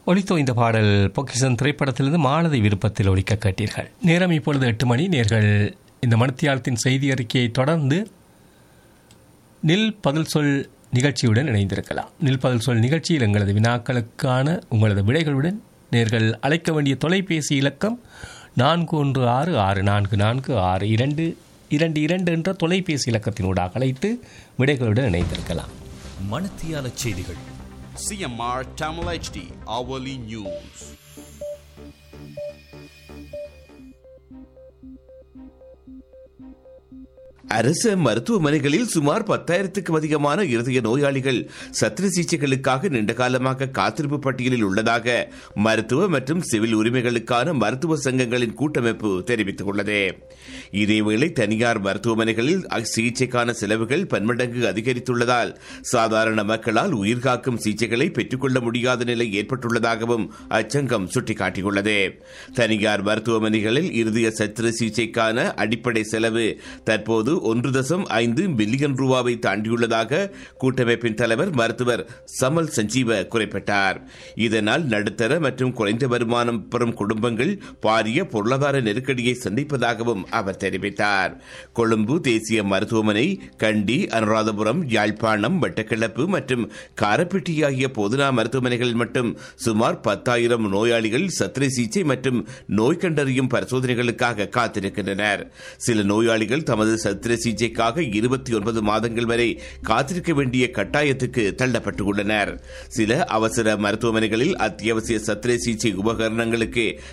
ஒலித்தோ இந்த பாடல் பொக்கிசன் திரைப்படத்திலிருந்து மாலதி விருப்பத்தில் ஒலிக்க கேட்டீர்கள் நேரம் இப்பொழுது எட்டு மணி நேர்கள் இந்த மணித்தியாலத்தின் செய்தி அறிக்கையை தொடர்ந்து நில் பதில் சொல் நிகழ்ச்சியுடன் இணைந்திருக்கலாம் நில் பதில் சொல் நிகழ்ச்சியில் எங்களது வினாக்களுக்கான உங்களது விடைகளுடன் நேர்கள் அழைக்க வேண்டிய தொலைபேசி இலக்கம் நான்கு ஒன்று ஆறு ஆறு நான்கு நான்கு ஆறு இரண்டு இரண்டு இரண்டு என்ற தொலைபேசி இலக்கத்தினூடாக அழைத்து விடைகளுடன் இணைந்திருக்கலாம் மணத்தியால செய்திகள் CMR Tamil HD Hourly News. அரச மருத்துவமனைகளில் சுமார் பத்தாயிரத்துக்கும் அதிகமான இருதய நோயாளிகள் சத்திர சிகிச்சைகளுக்காக நீண்ட காலமாக காத்திருப்பு பட்டியலில் உள்ளதாக மருத்துவ மற்றும் சிவில் உரிமைகளுக்கான மருத்துவ சங்கங்களின் கூட்டமைப்பு தெரிவித்துள்ளது இதேவேளை தனியார் மருத்துவமனைகளில் சிகிச்சைக்கான செலவுகள் பன்மடங்கு அதிகரித்துள்ளதால் சாதாரண மக்களால் உயிர்காக்கும் சிகிச்சைகளை பெற்றுக்கொள்ள முடியாத நிலை ஏற்பட்டுள்ளதாகவும் அச்சங்கம் சுட்டிக்காட்டியுள்ளது தனியார் மருத்துவமனைகளில் இருதய சத்திர சிகிச்சைக்கான அடிப்படை செலவு தற்போது ஒன்று தசம் ஐந்து பில்லியன் ரூபாவை தாண்டியுள்ளதாக கூட்டமைப்பின் தலைவர் மருத்துவர் சமல் சஞ்சீவ குறிப்பிட்டார் இதனால் நடுத்தர மற்றும் குறைந்த வருமானம் பெறும் குடும்பங்கள் பாரிய பொருளாதார நெருக்கடியை சந்திப்பதாகவும் அவர் தெரிவித்தார் கொழும்பு தேசிய மருத்துவமனை கண்டி அனுராதபுரம் யாழ்ப்பாணம் வட்டக்கிழப்பு மற்றும் காரப்பட்டி ஆகிய பொதுநா மருத்துவமனைகளில் மட்டும் சுமார் பத்தாயிரம் நோயாளிகள் சத்திரை சிகிச்சை மற்றும் நோய் கண்டறியும் பரிசோதனைகளுக்காக காத்திருக்கின்றனர் சில நோயாளிகள் தமது சத்திர சிகிச்சைக்காக இருபத்தி ஒன்பது மாதங்கள் வரை காத்திருக்க வேண்டிய கட்டாயத்துக்கு தள்ளப்பட்டுள்ளனர் சில அவசர மருத்துவமனைகளில் அத்தியாவசிய சத்திர சிகிச்சை உபகரணங்களுக்கு